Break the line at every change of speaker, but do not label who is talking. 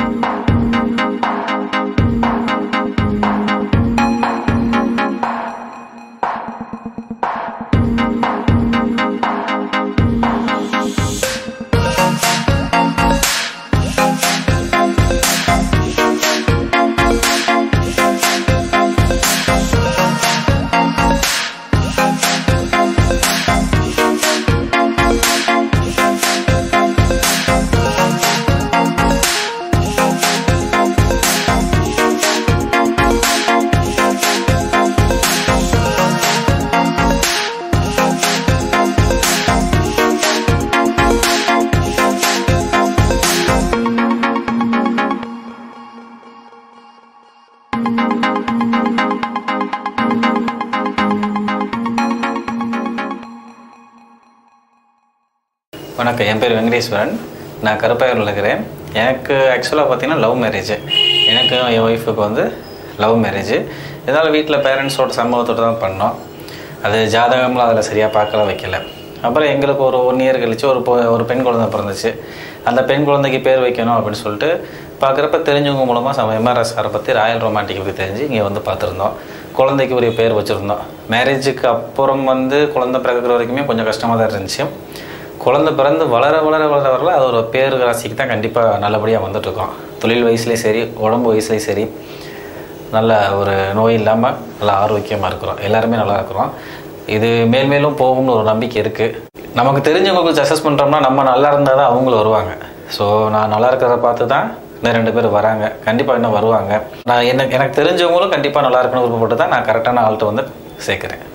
வணக்கம் என் பேர் வெங்கடேஸ்வரன் நான் கருப்பாயூரில் இருக்கிறேன் எனக்கு ஆக்சுவலாக பார்த்தீங்கன்னா லவ் மேரேஜ் எனக்கும் என் ஒய்ஃபுக்கு வந்து லவ் மேரேஜ் இதனால் வீட்டில் பேரண்ட்ஸோட சம்பவத்தோடு தான் பண்ணோம் அது ஜாதகம்லாம் அதில் சரியாக பார்க்கல வைக்கல அப்புறம் எங்களுக்கு ஒரு ஒன் இயர் கழிச்சு ஒரு பொ- ஒரு பெண் குழந்தை பிறந்துச்சு அந்த பெண் குழந்தைக்கு பேர் வைக்கணும் அப்படின்னு சொல்லிட்டு பார்க்குறப்ப தெரிஞ்சவங்க மூலமாக சம எம்ஆர்எஸ் சாரை பற்றி ராயல் ரொமான்டிக்கு தெரிஞ்சு இங்கே வந்து பார்த்துருந்தோம் குழந்தைக்கு ஒரு பேர் வச்சுருந்தோம் மேரேஜுக்கு அப்புறம் வந்து குழந்தை பிறக்கிற வரைக்குமே கொஞ்சம் கஷ்டமாக தான் இருந்துச்சு குழந்தை பிறந்து வளர வளர வளர வளர அது ஒரு பேர் ராசிக்கு தான் கண்டிப்பாக நல்லபடியாக வந்துட்டுருக்கோம் தொழில் வயசுலேயும் சரி உடம்பு வயசுலேயும் சரி நல்ல ஒரு நோய் இல்லாமல் நல்ல ஆரோக்கியமாக இருக்கிறோம் எல்லாருமே நல்லா இருக்கிறோம் இது மேல் மேலும் போகும்னு ஒரு நம்பிக்கை இருக்குது நமக்கு தெரிஞ்சவங்களுக்கு சக்ஸஸ் பண்ணுறோம்னா நம்ம நல்லா இருந்தால் தான் அவங்களும் வருவாங்க ஸோ நான் நல்லா இருக்கிறத பார்த்து தான் இன்னும் ரெண்டு பேர் வராங்க கண்டிப்பாக இன்னும் வருவாங்க நான் என்ன எனக்கு தெரிஞ்சவங்களும் கண்டிப்பாக நல்லா இருக்கணும்னு விருப்பப்பட்டு தான் நான் கரெக்டான ஆள்கிட்ட வந்து சேர்க்குறேன்